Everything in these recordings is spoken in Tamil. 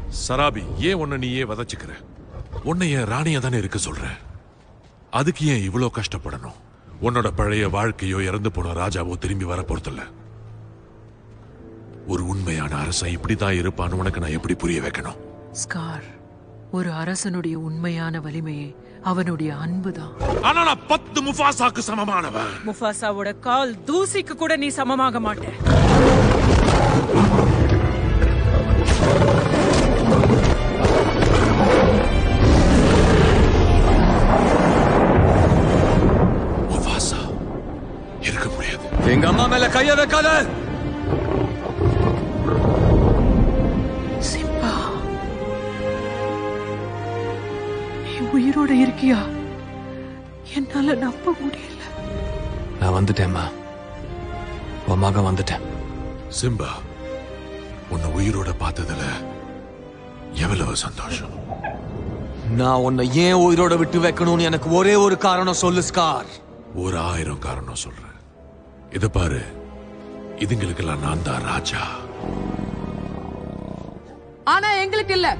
சராபி ஏன் உன்னை நீயே வதச்சுக்கிற உன்னை என் ராணியா தானே இருக்க சொல்ற அதுக்கு ஏன் இவ்வளோ கஷ்டப்படணும் உன்னோட பழைய வாழ்க்கையோ இறந்து போன ராஜாவோ திரும்பி வர போறதில்ல ஒரு உண்மையான அரசன் இப்படிதான் இருப்பான்னு உனக்கு நான் எப்படி புரிய வைக்கணும் ஸ்கார் ஒரு அரசனுடைய உண்மையான வலிமையே அவனுடைய அன்புதான் ஆனா நான் பத்து முஃபாசாக்கு சமமானவன் முஃபாசாவோட கால் தூசிக்கு கூட நீ சமமாக மாட்ட முஃபாசா இருக்க முடியாது எங்க அம்மா மேல கைய வைக்காத சிம்பா நீ உயிரோட இருக்கியா என்னால நம்ப முடியல நான் வந்துட்டேம்மா உன் மகன் வந்துட்டேன் சிம்பா உன்னை உயிரோட பார்த்ததுல எவ்வளவு சந்தோஷம் நான் உன்னை ஏன் உயிரோட விட்டு வைக்கணும்னு எனக்கு ஒரே ஒரு காரணம் சொல்லு ஸ்கார் ஒரு ஆயிரம் காரணம் சொல்றேன் இத பாரு இதுங்களுக்கெல்லாம் நான் தான் ராஜா ஆனா எங்களுக்கு இல்ல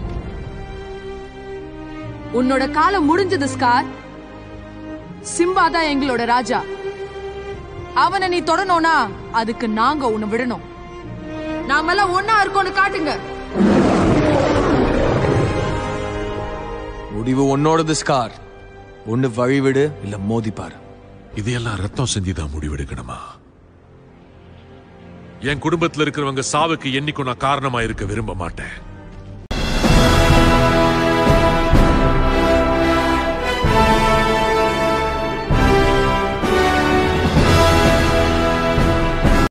உன்னோட காலம் முடிஞ்சது ஸ்கார் சிம்பா தான் எங்களோட ராஜா அவனை நீ தொடணும்னா அதுக்கு நாங்க உன்னை விடணும் நாமெல்லாம் ஒன்னா இருக்கோம்னு காட்டுங்க முடிவு உன்னோடது ஸ்கார் ஒண்ணு வழிவிடு இல்ல மோதிப்பாரு இதையெல்லாம் ரத்தம் செஞ்சு தான் முடிவெடுக்கணுமா என் குடும்பத்துல இருக்கிறவங்க சாவுக்கு என்னைக்கும் நான் காரணமா இருக்க விரும்ப மாட்டேன்